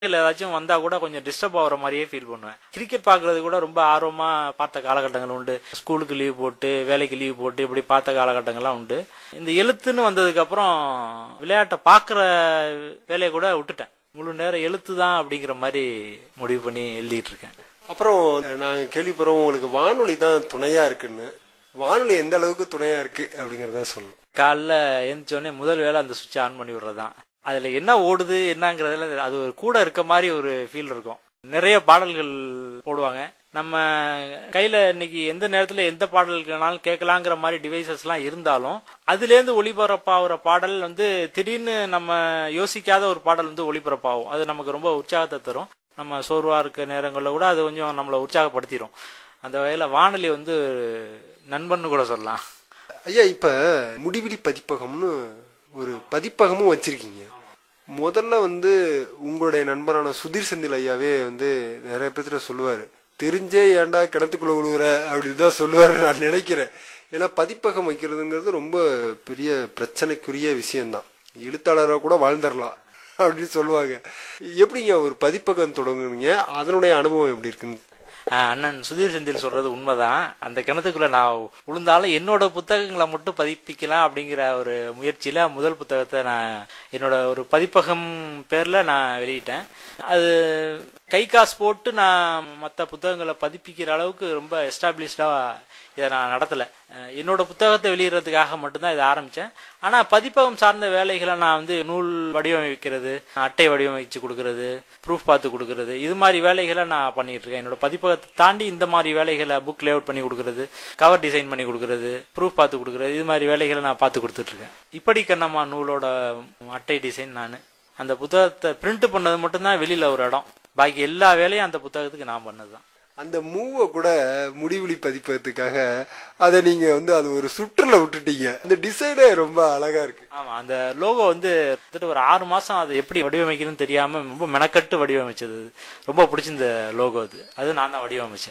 இல்ல ஏதாச்சும் வந்தா கூட கொஞ்சம் டிஸ்டர்ப் ஆகுற மாதிரியே ஃபீல் பண்ணுவேன் கிரிக்கெட் பார்க்கறது கூட ரொம்ப ஆர்வமா பார்த்த காலகட்டங்கள் உண்டு ஸ்கூலுக்கு லீவ் போட்டு வேலைக்கு லீவ் போட்டு இப்படி பார்த்த காலகட்டங்கள்லாம் உண்டு இந்த எழுத்துன்னு வந்ததுக்கு அப்புறம் விளையாட்டை பார்க்குற வேலையை கூட விட்டுட்டேன் முழு நேரம் எழுத்து தான் அப்படிங்கிற மாதிரி முடிவு பண்ணி எழுதிட்டு இருக்கேன் அப்புறம் நாங்க கேள்விப்படுறோம் உங்களுக்கு வானொலி தான் துணையா இருக்குன்னு வானொலி எந்த அளவுக்கு துணையா இருக்கு அப்படிங்கறத சொல்லணும் காலைல எழுந்திரிச்சோடனே முதல் வேலை அந்த சுவிட்சை ஆன் பண்ணி விடுறதுதான் அதுல என்ன ஓடுது என்னங்கிறதுல அது ஒரு கூட இருக்க மாதிரி ஒரு ஃபீல் இருக்கும் நிறைய பாடல்கள் போடுவாங்க நம்ம கையில இன்னைக்கு எந்த நேரத்துல எந்த பாடல்கள்னாலும் கேட்கலாங்கிற மாதிரி டிவைசஸ்லாம் இருந்தாலும் அதுலேருந்து ஒளிபரப்பாகிற பாடல் வந்து திடீர்னு நம்ம யோசிக்காத ஒரு பாடல் வந்து ஒளிபரப்பாகும் அது நமக்கு ரொம்ப உற்சாகத்தை தரும் நம்ம சோர்வா இருக்க நேரங்களில் கூட அது கொஞ்சம் நம்மளை உற்சாகப்படுத்திடும் அந்த வகையில் வானொலி வந்து நண்பன்னு கூட சொல்லலாம் ஐயா இப்ப முடிவிலி பதிப்பகம்னு ஒரு பதிப்பகமும் வச்சிருக்கீங்க முதல்ல வந்து உங்களுடைய நண்பரான சுதீர் செந்தில் ஐயாவே வந்து நிறைய பேர்த்துல சொல்லுவாரு தெரிஞ்சே ஏன்டா கிணத்துக்குள்ள விழுவுற அப்படின்னு தான் சொல்லுவாரு நான் நினைக்கிறேன் ஏன்னா பதிப்பகம் வைக்கிறதுங்கிறது ரொம்ப பெரிய பிரச்சனைக்குரிய விஷயம்தான் எழுத்தாளராக கூட வாழ்ந்துடலாம் அப்படின்னு சொல்லுவாங்க எப்படிங்க ஒரு பதிப்பகம் தொடங்குனீங்க அதனுடைய அனுபவம் எப்படி இருக்குன்னு ஆஹ் அண்ணன் சுதீர் செந்தில் சொல்றது உண்மைதான் அந்த கிணத்துக்குள்ள நான் விழுந்தாலும் என்னோட புத்தகங்களை மட்டும் பதிப்பிக்கலாம் அப்படிங்கிற ஒரு முயற்சியில முதல் புத்தகத்தை நான் என்னோட ஒரு பதிப்பகம் பேர்ல நான் வெளியிட்டேன் அது கை காசு போட்டு நான் மற்ற புத்தகங்களை பதிப்பிக்கிற அளவுக்கு ரொம்ப எஸ்டாப்ளிஷ்டா இதை நான் நடத்தல அஹ் என்னோட புத்தகத்தை வெளியிடுறதுக்காக மட்டும்தான் இதை ஆரம்பிச்சேன் ஆனா பதிப்பகம் சார்ந்த வேலைகளை நான் வந்து நூல் வடிவமைக்கிறது அட்டை வடிவமைச்சு கொடுக்கறது ப்ரூஃப் பார்த்து கொடுக்கறது இது மாதிரி வேலைகளை நான் பண்ணிட்டு இருக்கேன் என்னோட பதிப்பகத்தை தாண்டி இந்த மாதிரி வேலைகளை புக் லேஅவுட் பண்ணி கொடுக்கறது கவர் டிசைன் பண்ணி கொடுக்கறது ப்ரூஃப் பார்த்து கொடுக்கறது இது மாதிரி வேலைகளை நான் பார்த்து கொடுத்துட்டு இருக்கேன் இப்படி கண்ணம்மா நூலோட அட்டை டிசைன் நான் அந்த புத்தகத்தை பிரிண்ட் பண்ணது மட்டும்தான் வெளியில ஒரு இடம் பாக்கி எல்லா வேலையும் அந்த புத்தகத்துக்கு நான் பண்ணதுதான் அந்த மூவை கூட முடிவெளி பதிப்பதற்காக அதை நீங்க வந்து அது ஒரு சுற்றுல விட்டுட்டீங்க அந்த டிசைனே ரொம்ப அழகா இருக்கு ஆமா அந்த லோகோ வந்து கிட்டத்தட்ட ஒரு ஆறு மாசம் அதை எப்படி வடிவமைக்கணும்னு தெரியாம ரொம்ப மெனக்கட்டு வடிவமைச்சது அது. ரொம்ப பிடிச்சிருந்த லோகோ அது அது நான் தான் வடிவமைச்சேன்